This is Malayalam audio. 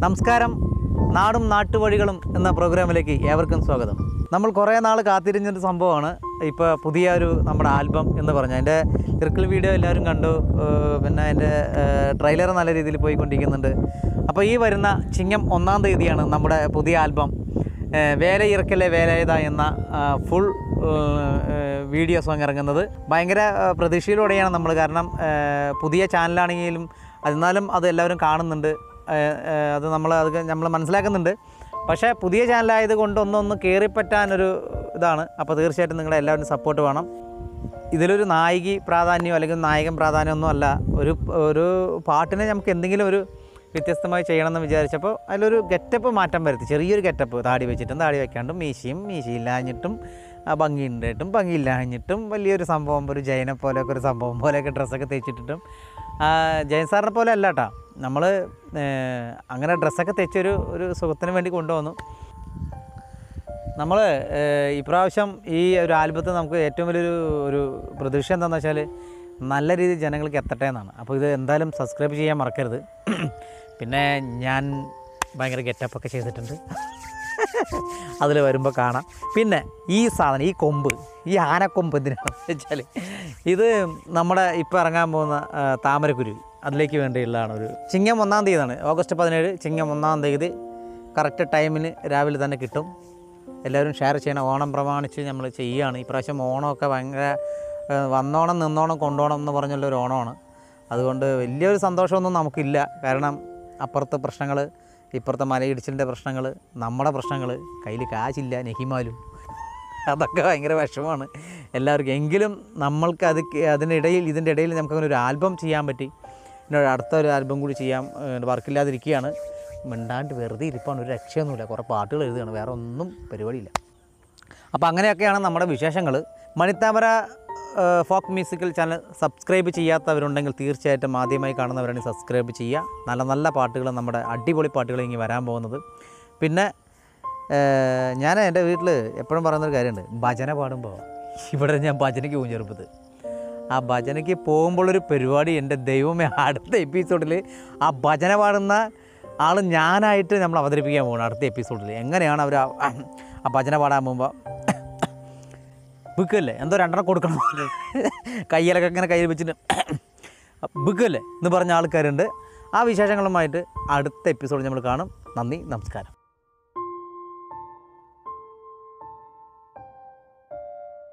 നമസ്കാരം നാടും നാട്ടുവഴികളും എന്ന പ്രോഗ്രാമിലേക്ക് ഏവർക്കും സ്വാഗതം നമ്മൾ കുറേ നാൾ കാത്തിരിഞ്ഞൊരു സംഭവമാണ് ഇപ്പോൾ പുതിയ ഒരു നമ്മുടെ ആൽബം എന്ന് പറഞ്ഞു അതിൻ്റെ ലിറിക്കൽ വീഡിയോ എല്ലാവരും കണ്ടു ഏഹ് പിന്നെ അതിൻ്റെ ട്രെയിലർ നല്ല രീതിയിൽ പോയിക്കൊണ്ടിരിക്കുന്നുണ്ട് അപ്പോൾ ഈ വരുന്ന ചിങ്ങം ഒന്നാം തീയതിയാണ് നമ്മുടെ പുതിയ ആൽബം ഏഹ് വേല ഇറക്കലെ വേലയത എന്ന ഫുൾ വീഡിയോ സോങ് ഇറങ്ങുന്നത് ഭയങ്കര ഏഹ് പ്രതീക്ഷയിലൂടെയാണ് നമ്മൾ കാരണം ഏഹ് പുതിയ ചാനലാണെങ്കിലും എന്നാലും അത് എല്ലാവരും കാണുന്നുണ്ട് ഏഹ് ഏഹ് അത് നമ്മൾ അത് നമ്മൾ മനസ്സിലാക്കുന്നുണ്ട് പക്ഷേ പുതിയ ചാനലായത് കൊണ്ട് ഒന്നൊന്ന് കയറിപ്പറ്റാനൊരു ഇതാണ് അപ്പോൾ തീർച്ചയായിട്ടും നിങ്ങളെ എല്ലാവരും സപ്പോർട്ട് വേണം ഇതിലൊരു നായികി പ്രാധാന്യമോ അല്ലെങ്കിൽ നായകൻ പ്രാധാന്യമൊന്നും അല്ല ഒരു ഒരു പാട്ടിനെ നമുക്ക് എന്തെങ്കിലും ഒരു വ്യത്യസ്തമായി ചെയ്യണമെന്ന് വിചാരിച്ചപ്പോൾ അതിലൊരു ഗെറ്റപ്പ് മാറ്റം വരുത്തി ചെറിയൊരു ഗെറ്റപ്പ് താടി വെച്ചിട്ടും താടി വെക്കാണ്ടും മീശയും മീശയില്ലാഞ്ഞിട്ടും ആ ഭംഗിയുണ്ടായിട്ടും ഭംഗിയില്ലാഞ്ഞിട്ടും വലിയൊരു സംഭവം ഒരു ജയനെ പോലെയൊക്കെ ഒരു സംഭവം പോലെയൊക്കെ ഡ്രസ്സൊക്കെ തേച്ചിട്ടിട്ടും ആ, ജയൻ സാറിനെ പോലെ അല്ല കേട്ടോ നമ്മൾ അങ്ങനെ ഡ്രസ്സൊക്കെ തെച്ചൊരു ഒരു സുഖത്തിന് വേണ്ടി കൊണ്ടുവന്നു നമ്മൾ ഇപ്രാവശ്യം ഈ ഒരു ആൽബത്തിൽ നമുക്ക് ഏറ്റവും വലിയൊരു ഒരു പ്രതീക്ഷ എന്താണെന്ന് വെച്ചാൽ നല്ല രീതിയിൽ ജനങ്ങൾക്ക് എത്തട്ടെ എന്നാണ് അപ്പോൾ ഇത് എന്തായാലും സബ്സ്ക്രൈബ് ചെയ്യാൻ മറക്കരുത് പിന്നെ ഞാൻ ഭയങ്കര ഗെറ്റപ്പൊക്കെ ചെയ്തിട്ടുണ്ട് അതിൽ വരുമ്പോൾ കാണാം പിന്നെ ഈ സാധനം ഈ കൊമ്പ് ഈ ആനക്കൊമ്പ് എന്തിനാണെന്ന് വെച്ചാൽ ഇത് നമ്മുടെ ഇപ്പോൾ ഇറങ്ങാൻ പോകുന്ന ആ, താമരക്കുരുവി അതിലേക്ക് വേണ്ടിയുള്ളതാണ് ഒരു ചിങ്ങം ഒന്നാം തീയതിയാണ് ഓഗസ്റ്റ് പതിനേഴ് ചിങ്ങം ഒന്നാം തീയതി കറക്റ്റ് ടൈമിന് രാവിലെ തന്നെ കിട്ടും എല്ലാവരും ഷെയർ ചെയ്യണം ഓണം പ്രമാണിച്ച് നമ്മൾ ചെയ്യുകയാണ് ഇപ്രാവശ്യം ഓണമൊക്കെ ഭയങ്കര ആ, വന്നോണം നിന്നോണം കൊണ്ടോണം എന്ന് പറഞ്ഞുള്ള ഒരു ഓണമാണ് അതുകൊണ്ട് വലിയൊരു സന്തോഷമൊന്നും നമുക്കില്ല കാരണം അപ്പുറത്തെ പ്രശ്നങ്ങൾ ഇപ്പുറത്തെ മലയിടിച്ചിലിൻ്റെ പ്രശ്നങ്ങൾ നമ്മുടെ പ്രശ്നങ്ങൾ കയ്യിൽ കാശില്ല നെഹിമാലും അതൊക്കെ ഭയങ്കര വിഷമമാണ് എല്ലാവർക്കും എങ്കിലും നമ്മൾക്ക് അത് അതിനിടയിൽ ഇതിൻ്റെ ഇടയിൽ നമുക്ക് അങ്ങനെ ഒരു ആൽബം ചെയ്യാൻ പറ്റി പിന്നെ ഒരു അടുത്ത ഒരു ആൽബം കൂടി ചെയ്യാൻ വർക്കില്ലാതിരിക്കുകയാണ് മിണ്ടാണ്ട് വെറുതെ ഇരിപ്പാണ് ഒരു രക്ഷയൊന്നുമില്ല കുറേ പാട്ടുകൾ എഴുതുകയാണ് വേറെ ഒന്നും പരിപാടിയില്ല അപ്പോൾ അങ്ങനെയൊക്കെയാണ് നമ്മുടെ വിശേഷങ്ങൾ Manithamara folk musical channel subscribe ചെയ്യാത്തവരുണ്ടെങ്കിൽ തീർച്ചയായിട്ടും ആദ്യമായി കാണുന്നവരാണെങ്കിൽ സബ്സ്ക്രൈബ് ചെയ്യുക നല്ല നല്ല പാട്ടുകൾ നമ്മുടെ അടിപൊളി പാട്ടുകൾ ഇങ്ങനെ വരാൻ പോകുന്നത് പിന്നെ ഏഹ്, ഞാൻ എൻ്റെ വീട്ടിൽ എപ്പോഴും പറയുന്നൊരു കാര്യമുണ്ട് ഭജന പാടുമ്പോൾ ഇവിടെ ഞാൻ ഭജനയ്ക്ക് പോകും ചെറുപ്പത്ത് ആ ഭജനയ്ക്ക് പോകുമ്പോഴൊരു പരിപാടി എൻ്റെ ദൈവമേ അടുത്ത എപ്പിസോഡിൽ ആ ഭജന പാടുന്ന ആൾ ഞാനായിട്ട് നമ്മൾ അവതരിപ്പിക്കാൻ പോകണം അടുത്ത എപ്പിസോഡിൽ എങ്ങനെയാണ് അവർ ആ ആ ഭജന പാടാൻ പോകുമ്പോൾ ബുക്കല്ലേ എന്തോ രണ്ടെണ്ണം കൊടുക്കണം കയ്യിലൊക്കെ ഇങ്ങനെ കയ്യിൽ വെച്ചിട്ട് ബുക്കല്ലേ എന്ന് പറഞ്ഞ ആൾക്കാരുണ്ട് ആ വിശേഷങ്ങളുമായിട്ട് അടുത്ത എപ്പിസോഡ് നമ്മൾ കാണും നന്ദി നമസ്കാരം